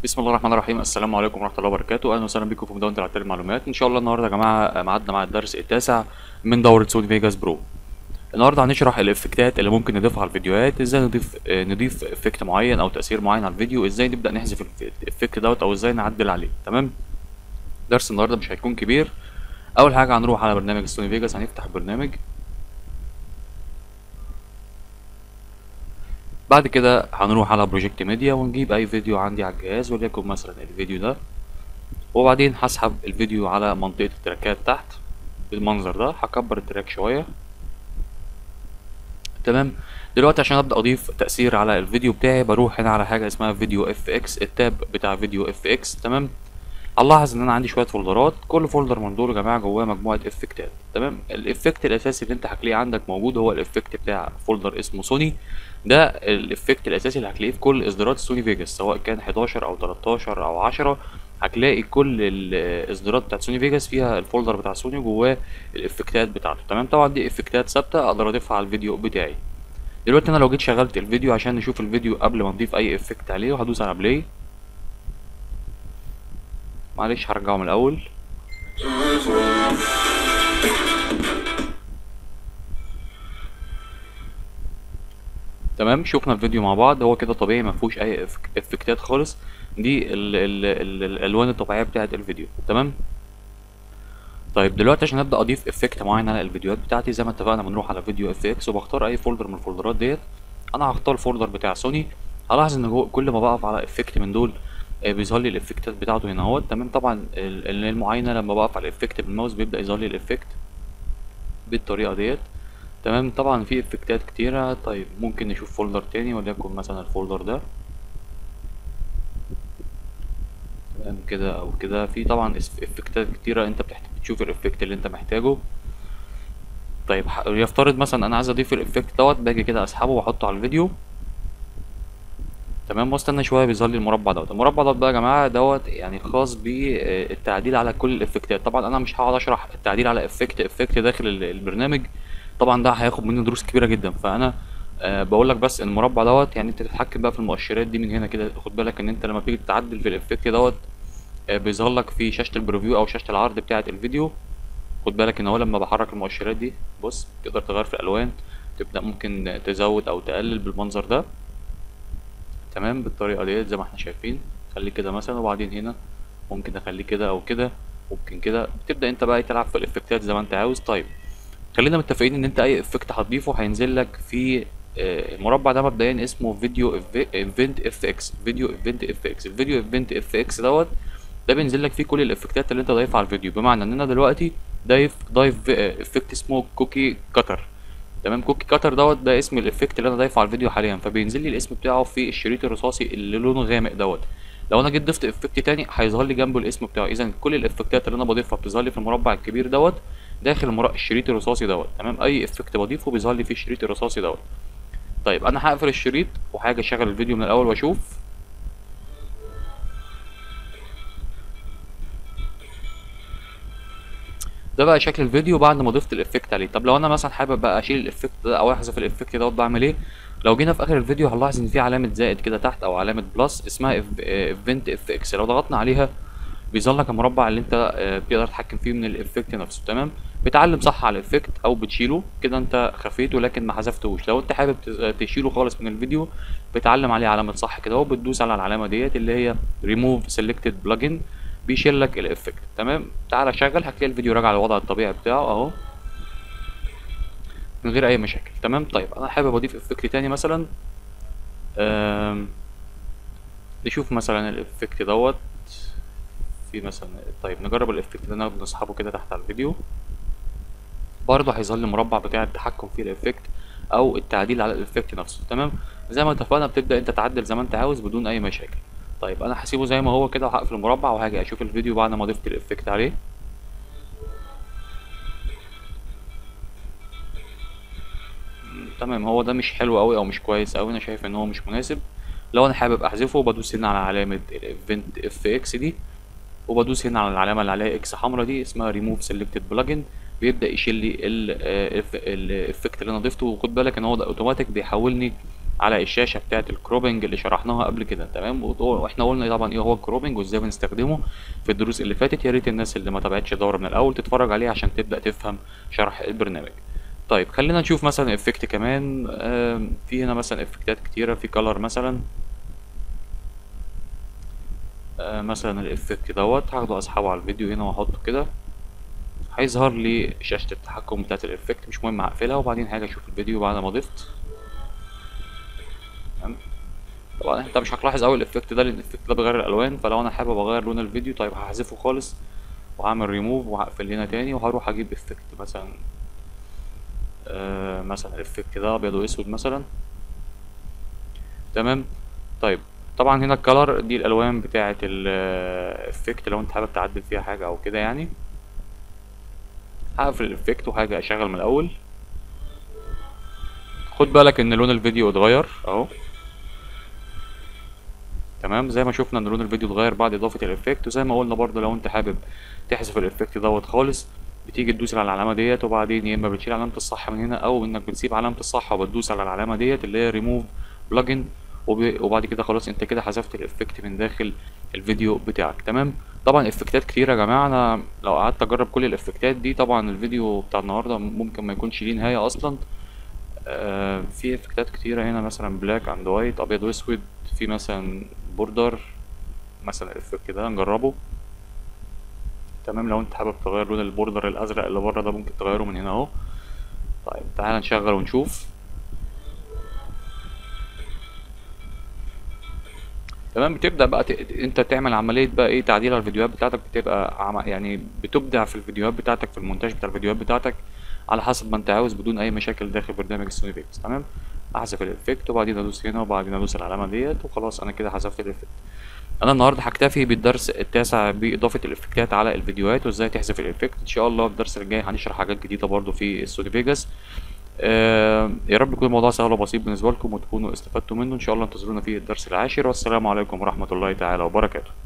بسم الله الرحمن الرحيم السلام عليكم ورحمه الله وبركاته اهلا وسهلا بكم في مدونه العتال المعلومات ان شاء الله النهارده يا جماعه ميعادنا مع الدرس التاسع من دوره سوني فيجاس برو النهارده هنشرح الافكتات اللي ممكن نضيفها على الفيديوهات ازاي نضيف آه، نضيف افكت معين او تاثير معين على الفيديو ازاي نبدا نحذف الف- الافكت دوت او ازاي نعدل عليه تمام درس النهارده مش هيكون كبير اول حاجه هنروح على برنامج سوني فيجاس هنفتح البرنامج بعد كده هنروح على بروجكت ميديا ونجيب اي فيديو عندي على الجهاز وليكن مثلا الفيديو ده وبعدين هسحب الفيديو على منطقة التراكات تحت بالمنظر ده هكبر التراك شوية تمام دلوقتي عشان ابدا اضيف تأثير على الفيديو بتاعي بروح هنا على حاجة اسمها فيديو اف اكس التاب بتاع فيديو اف اكس تمام هنلاحظ ان انا عندي شويه فولدرات كل فولدر من دول يا جماعه جواه مجموعه افكتات تمام الافكت الاساسي اللي انت هتلاقيه عندك موجود هو الافكت بتاع فولدر اسمه سوني ده الافكت الاساسي اللي هتلاقيه في كل اصدارات سوني فيجاس سواء كان 11 او 13 او 10 هتلاقي كل الاصدارات بتاعت سوني فيجاس فيها الفولدر بتاع سوني جواه الافكتات بتاعته تمام طبعا دي افكتات ثابته اقدر اضيفها على الفيديو بتاعي دلوقتي انا لو جيت شغلت الفيديو عشان نشوف الفيديو قبل ما نضيف اي افكت عليه وهدوس على بلاي معلش هرجعه من الاول تمام شفنا الفيديو مع بعض هو كده طبيعي ما فيهوش اي إف- افكتات خالص دي ال ال ال الالوان الطبيعيه بتاعه الفيديو تمام طيب دلوقتي عشان ابدا اضيف افكت معين على الفيديوهات بتاعتي زي ما اتفقنا بنروح على فيديو اف اكس وبختار اي فولدر من الفولدرات ديت انا هختار الفولدر بتاع سوني هلاحظ ان جوه كل ما بقف على افكت من دول آه، بيظهر لي الافكتات بتاعته هنا اهوت تمام طبعا ال- ال- المعاينه لما بقف على الافكت بالماوس بيبدا يظهر لي الافكت بالطريقه ديت تمام طبعا في افكتات كتيره طيب ممكن نشوف فولدر تاني وليكن مثلا الفولدر ده تمام كده او كده في طبعا اس- افكتات كتيره انت بتحتاج تشوف الافكت اللي انت محتاجه طيب ح- يفترض مثلا انا عايز اضيف الافكت دوت باجي كده اسحبه واحطه على الفيديو تمام واستنى شويه بيظهر لي المربع دوت المربع دوت بقى يا جماعه دوت يعني خاص بالتعديل على كل الافكتات طبعا انا مش هقعد اشرح التعديل على افكت افكت داخل ال- البرنامج طبعا ده هياخد مني دروس كبيره جدا فانا أه بقول لك بس المربع دوت يعني انت تتحكم بقى في المؤشرات دي من هنا كده خد بالك ان انت لما بتيجي تعدل في الافكت دوت آه، بيظهر لك في شاشه البريفيو او شاشه العرض بتاعه الفيديو خد بالك ان هو لما بحرك المؤشرات دي بص تقدر تغير في الالوان تبدا ممكن تزود او تقلل بالمنظر ده تمام بالطريقه ديت زي ما احنا شايفين خليه كده مثلا وبعدين هنا ممكن اخليه كده او كده ممكن كده بتبدا انت بقى تلعب في الافكتات زي ما انت عاوز طيب خلينا متفقين ان انت اي افكت هتضيفه هينزل لك في آه، المربع ده مبدئيا اسمه فيديو ايفنت اف اكس فيديو ايفنت اف اكس الفيديو ايفنت اف اكس دوت ده بينزل لك فيه كل الافكتات اللي انت ضايفها على الفيديو بمعنى ان انا دلوقتي ضايف ضايف افكت اسمه كوكي كاتر تمام كوكي كاتر دوت ده اسم الافكت اللي انا ضايفه على الفيديو حاليا فبينزل لي الاسم بتاعه في الشريط الرصاصي اللي لونه غامق دوت لو انا جيت ضفت افكت تاني هيظهر لي جنبه الاسم بتاعه اذا كل الافكتات اللي انا بضيفها بتظهر لي في المربع الكبير دوت داخل المر- الشريط الرصاصي دوت تمام اي افكت بضيفه بيظهر لي في الشريط الرصاصي دوت طيب انا هقفل الشريط وهاجي اشغل الفيديو من الاول واشوف ده بقى شكل الفيديو بعد ما ضفت الافكت عليه طب لو انا مثلا حابب بقى اشيل الافكت ده او احذف الافكت دوت بعمل ايه لو جينا في اخر الفيديو هنلاحظ ان في علامه زائد كده تحت او علامه بلس اسمها ايفنت اف اكس لو ضغطنا عليها بيظهر لك المربع اللي انت آه، بتقدر تتحكم فيه من الافكت نفسه تمام بتعلم صح على الافكت او بتشيله كده انت خفيته لكن ما حذفتهوش لو انت حابب تز- تشيله خالص من الفيديو بتعلم عليه علامه صح كده اهو بتدوس على العلامه ديت اللي هي ريموف سيلكتد بلجن بيشيل لك الافكت تمام تعالى شغل هتلاقي الفيديو راجع للوضع الطبيعي بتاعه اهو من غير اي مشاكل تمام طيب انا حابب اضيف افكت تاني مثلا آم، نشوف مثلا الافكت دوت في مثلا طيب نجرب الافكت ده ناخده نسحبه كده تحت على الفيديو برضه هيظهر لي المربع بتاع التحكم في الافكت او التعديل على الافكت نفسه تمام زي ما اتفقنا بتبدا انت تعدل زي ما انت عاوز بدون اي مشاكل طيب انا هسيبه زي ما هو كده وهقفل المربع وهاجي اشوف الفيديو بعد ما ضفت الافكت عليه تمام هو ده مش حلو قوي او مش كويس قوي انا شايف ان هو مش مناسب لو انا حابب احذفه بدوس هنا على علامه الايفنت اف اكس دي وبدوس هنا على العلامه اللي عليها اكس حمرا دي اسمها ريموف سيلكتد بلجن بيبدا يشيل لي الافكت اللي انا ضفته وخد بالك ان هو ده اوتوماتيك بيحولني على الشاشه بتاعه الكروبنج اللي شرحناها قبل كده تمام وط- واحنا قلنا طبعا ايه هو الكروبنج وازاي بنستخدمه في الدروس اللي فاتت يا ريت الناس اللي ما تابعتش الدوره من الاول تتفرج عليه عشان تبدا تفهم شرح البرنامج طيب خلينا نشوف مثلا افكت كمان آم، في هنا مثلا افكتات كتيره في كلر مثلا آه، مثلا الافكت دوت هاخده اسحبه على الفيديو هنا واحطه كده هيظهر لي شاشة التحكم بتاعت الافكت مش مهم هقفلها وبعدين هاجي اشوف الفيديو بعد ما ضفت تمام طبعا انت مش هتلاحظ اوي الافكت ده لان الافكت ده بيغير الالوان فلو انا حابب اغير لون الفيديو طيب هحذفه خالص وهعمل ريموف وهقفل هنا تاني وهروح اجيب افكت مثلا آه مثلا الافكت ده ابيض واسود مثلا تمام طيب طبعا هنا الكلر دي الالوان بتاعه الافكت لو انت حابب تعدل فيها حاجه او كده يعني هقفل الافكت وهاجي اشغل من الاول خد بالك ان لون الفيديو اتغير اهو تمام زي ما شفنا ان لون الفيديو اتغير بعد اضافه الافكت وزي ما قلنا برضه لو انت حابب تحذف الافكت دوت خالص بتيجي تدوس على العلامه ديت وبعدين يا اما بتشيل علامه الصح من هنا او انك بتسيب علامه الصح وبتدوس على العلامه ديت اللي هي ريموف بلجن وبعد كده خلاص انت كده حذفت الافكت من داخل الفيديو بتاعك تمام طبعا افكتات كتير يا جماعه انا لو قعدت اجرب كل الافكتات دي طبعا الفيديو بتاع النهارده ممكن ما يكونش ليه نهايه اصلا آه في افكتات كتيره هنا مثلا بلاك اند وايت ابيض واسود في مثلا بوردر مثلا الافكت ده نجربه تمام لو انت حابب تغير لون البوردر الازرق اللي بره ده ممكن تغيره من هنا اهو طيب تعالى نشغل ونشوف تمام بتبدا بقى ت... انت تعمل عمليه بقى ايه تعديل على الفيديوهات بتاعتك بتبقى عم... يعني بتبدع في الفيديوهات بتاعتك في المونتاج بتاع الفيديوهات بتاعتك على حسب ما انت عاوز بدون اي مشاكل داخل برنامج السوني فيكس تمام احذف الافكت وبعدين ادوس هنا وبعدين ادوس العلامه ديت وخلاص انا كده حذفت الافكت انا النهارده هكتفي بالدرس التاسع باضافه الافكتات على الفيديوهات وازاي تحذف الافكت ان شاء الله في الدرس الجاي هنشرح حاجات جديده برضو في السوني فيجاس آه يا رب يكون الموضوع سهل وبسيط بالنسبه لكم وتكونوا استفدتوا منه ان شاء الله انتظرونا في الدرس العاشر والسلام عليكم ورحمه الله تعالى وبركاته